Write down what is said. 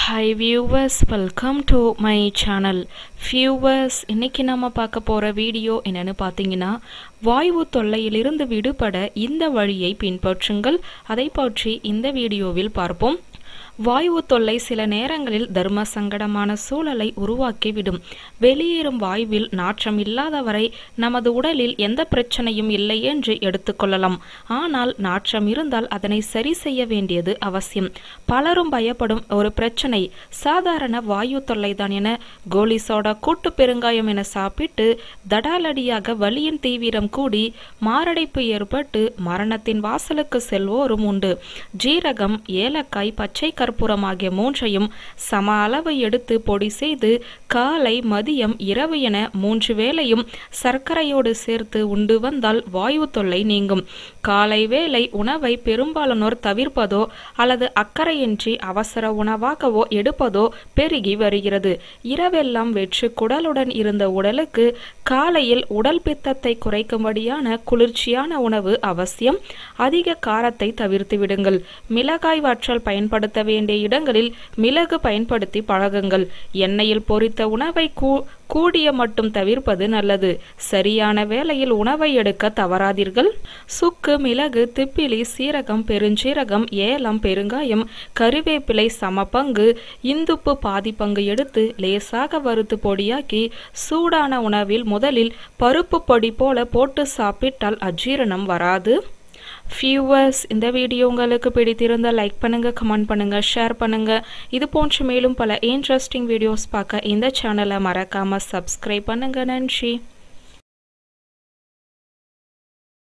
hi viewers welcome to my channel viewers இன்னைக்கு நம்ம பார்க்க போகிற வீடியோ என்னன்னு பார்த்தீங்கன்னா வாயு தொல்லையிலிருந்து விடுபட இந்த வழியை பின்பற்றுங்கள் அதை பற்றி இந்த வீடியோவில் பார்ப்போம் வாயு தொல்லை சில நேரங்களில் தர்ம சங்கடமான சூழலை உருவாக்கிவிடும் வெளியேறும் வாயுவில் நாற்றம் இல்லாதவரை நமது உடலில் எந்த பிரச்சனையும் இல்லை என்று எடுத்துக்கொள்ளலாம் ஆனால் நாற்றம் இருந்தால் அதனை சரி செய்ய வேண்டியது அவசியம் பலரும் பயப்படும் ஒரு பிரச்சனை சாதாரண வாயு தொல்லைதான் என கோலி சோடா கூட்டு பெருங்காயம் என சாப்பிட்டு தடாலடியாக வலியின் தீவிரம் கூடி மாரடைப்பு ஏற்பட்டு மரணத்தின் வாசலுக்கு செல்வோரும் உண்டு ஜீரகம் ஏலக்காய் பச்சை கற்பூரம் ஆகிய மூன்றையும் சம அளவு எடுத்து பொடி செய்து காலை மதியம் இரவு என மூன்று வேளையும் சர்க்கரையோடு சேர்த்து உண்டு வந்தால் வாயு தொல்லை நீங்கும் காலை வேளை உணவை பெரும்பாலானோர் தவிர்ப்பதோ அல்லது அக்கறையின்றி அவசர உணவாகவோ எடுப்பதோ பெருகி வருகிறது இரவெல்லாம் வெற்று குடலுடன் இருந்த உடலுக்கு காலையில் உடல் பித்தத்தை குறைக்கும்படியான குளிர்ச்சியான உணவு அவசியம் அதிக காரத்தை தவிர்த்து விடுங்கள் மிளகாய் வற்றல் பயன்படுத்த வேண்டிய இடங்களில் மிளகு பயன்படுத்தி பழகுங்கள் எண்ணெயில் பொரித்த உணவை கூ கூடிய மட்டும் தவிர்ப்பது நல்லது சரியான வேளையில் உணவை எடுக்க தவறாதீர்கள் சுக்கு மிளகு திப்பிலி சீரகம் பெருஞ்சீரகம் ஏலம் பெருங்காயம் கறிவேப்பிலை சம பங்கு இந்துப்பு பாதி பங்கு எடுத்து லேசாக வறுத்து பொடியாக்கி சூடான உணவில் முதலில் பருப்பு பொடி போல போட்டு சாப்பிட்டால் அஜீரணம் வராது வியூவர்ஸ் இந்த வீடியோ உங்களுக்கு பிடித்திருந்தால் லைக் பண்ணுங்க கமெண்ட் பண்ணுங்க ஷேர் பண்ணுங்க இது போன்ற மேலும் பல இன்ட்ரெஸ்டிங் வீடியோஸ் பார்க்க இந்த சேனலை மறக்காம சப்ஸ்கிரைப் பண்ணுங்க நன்றி